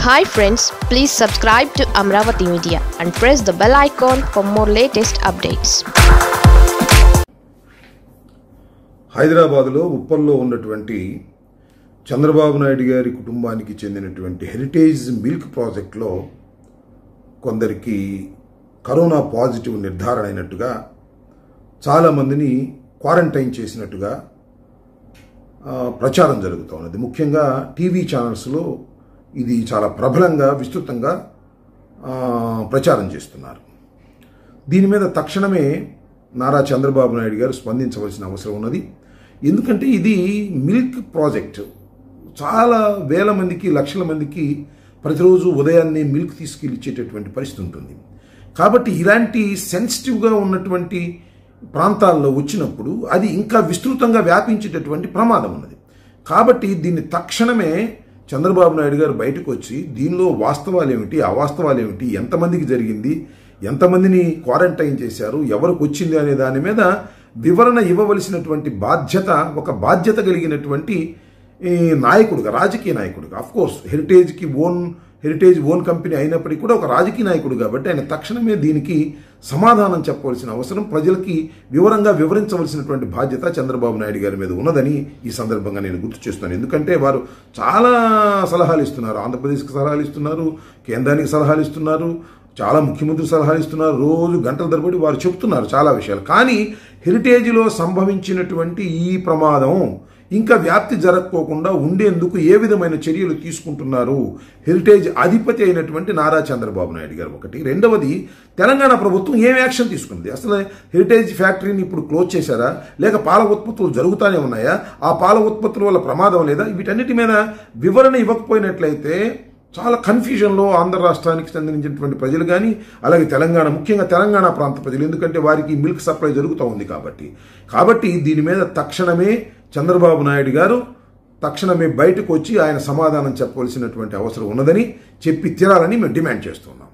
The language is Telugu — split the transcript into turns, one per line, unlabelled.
hi friends please subscribe to Amaravati media and press the bell icon for more latest updates
హైదరాబాదులో ఉప్పల్లో ఉన్నటువంటి చంద్రబాబు నాయుడు గారి కుటుంబానికి చెందినటువంటి హెరిటేజ్ మిల్క్ ప్రాజెక్ట్లో కొందరికి కరోనా పాజిటివ్ నిర్ధారణ అయినట్టుగా చాలామందిని క్వారంటైన్ చేసినట్టుగా ఆ, ప్రచారం జరుగుతూ ఉన్నది ముఖ్యంగా టీవీ ఛానల్స్లో ఇది చాలా ప్రబలంగా విస్తృతంగా ఆ, ప్రచారం చేస్తున్నారు దీని మీద తక్షణమే నారా చంద్రబాబు నాయుడు గారు స్పందించవలసిన అవసరం ఉన్నది ఎందుకంటే ఇది మిల్క్ ప్రాజెక్ట్ చాలా వేల మందికి లక్షల మందికి ప్రతిరోజు ఉదయాన్నే మిల్క్ తీసుకెళ్ళి ఇచ్చేటటువంటి పరిస్థితి ఉంటుంది కాబట్టి ఇలాంటి సెన్సిటివ్గా ఉన్నటువంటి ప్రాంతాల్లో వచ్చినప్పుడు అది ఇంకా విస్తృతంగా వ్యాపించేటటువంటి ప్రమాదం ఉన్నది కాబట్టి దీన్ని తక్షణమే చంద్రబాబు నాయుడు గారు బయటకు వచ్చి దీనిలో వాస్తవాలు ఏమిటి అవాస్తవాలు ఏమిటి ఎంతమందికి జరిగింది ఎంతమందిని క్వారంటైన్ చేశారు ఎవరికి వచ్చింది అనే దాని మీద వివరణ ఇవ్వవలసినటువంటి బాధ్యత ఒక బాధ్యత కలిగినటువంటి ఈ నాయకుడుగా రాజకీయ నాయకుడుగా అఫ్ కోర్స్ హెరిటేజ్కి ఓన్ హెరిటేజ్ ఓన్ కంపెనీ అయినప్పటికీ కూడా ఒక రాజకీయ నాయకుడు కాబట్టి ఆయన తక్షణమే దీనికి సమాధానం చెప్పవలసిన అవసరం ప్రజలకి వివరంగా వివరించవలసినటువంటి బాధ్యత చంద్రబాబు నాయుడు గారి మీద ఉన్నదని ఈ సందర్భంగా నేను గుర్తు చేస్తున్నాను ఎందుకంటే వారు చాలా సలహాలు ఇస్తున్నారు ఆంధ్రప్రదేశ్కి సలహాలు ఇస్తున్నారు కేంద్రానికి సలహాలు ఇస్తున్నారు చాలా ముఖ్యమంత్రి సలహాలు ఇస్తున్నారు రోజు గంటల తరబడి వారు చెప్తున్నారు చాలా విషయాలు కానీ హెరిటేజ్లో సంభవించినటువంటి ఈ ప్రమాదం ఇంకా వ్యాప్తి జరగకోకుండా ఉండేందుకు ఏ విధమైన చర్యలు తీసుకుంటున్నారు హెరిటేజ్ అధిపతి అయినటువంటి నారా చంద్రబాబు నాయుడు గారు ఒకటి రెండవది తెలంగాణ ప్రభుత్వం ఏం యాక్షన్ తీసుకుంది అసలు హెరిటేజ్ ఫ్యాక్టరీని ఇప్పుడు క్లోజ్ చేశారా లేక పాల ఉత్పత్తులు జరుగుతూనే ఉన్నాయా ఆ పాల ఉత్పత్తుల వల్ల ప్రమాదం లేదా వీటన్నిటి మీద వివరణ ఇవ్వకపోయినట్లయితే చాలా కన్ఫ్యూజన్లో ఆంధ్ర రాష్ట్రానికి చెందినటువంటి ప్రజలు కానీ అలాగే తెలంగాణ ముఖ్యంగా తెలంగాణ ప్రాంత ప్రజలు ఎందుకంటే వారికి మిల్క్ సప్లై జరుగుతూ ఉంది కాబట్టి కాబట్టి దీని మీద తక్షణమే చంద్రబాబు నాయుడు గారు తక్షణమే బయటకు వచ్చి ఆయన సమాధానం చెప్పవలసినటువంటి అవసరం ఉన్నదని చెప్పి తీరాలని మేము డిమాండ్ చేస్తున్నాం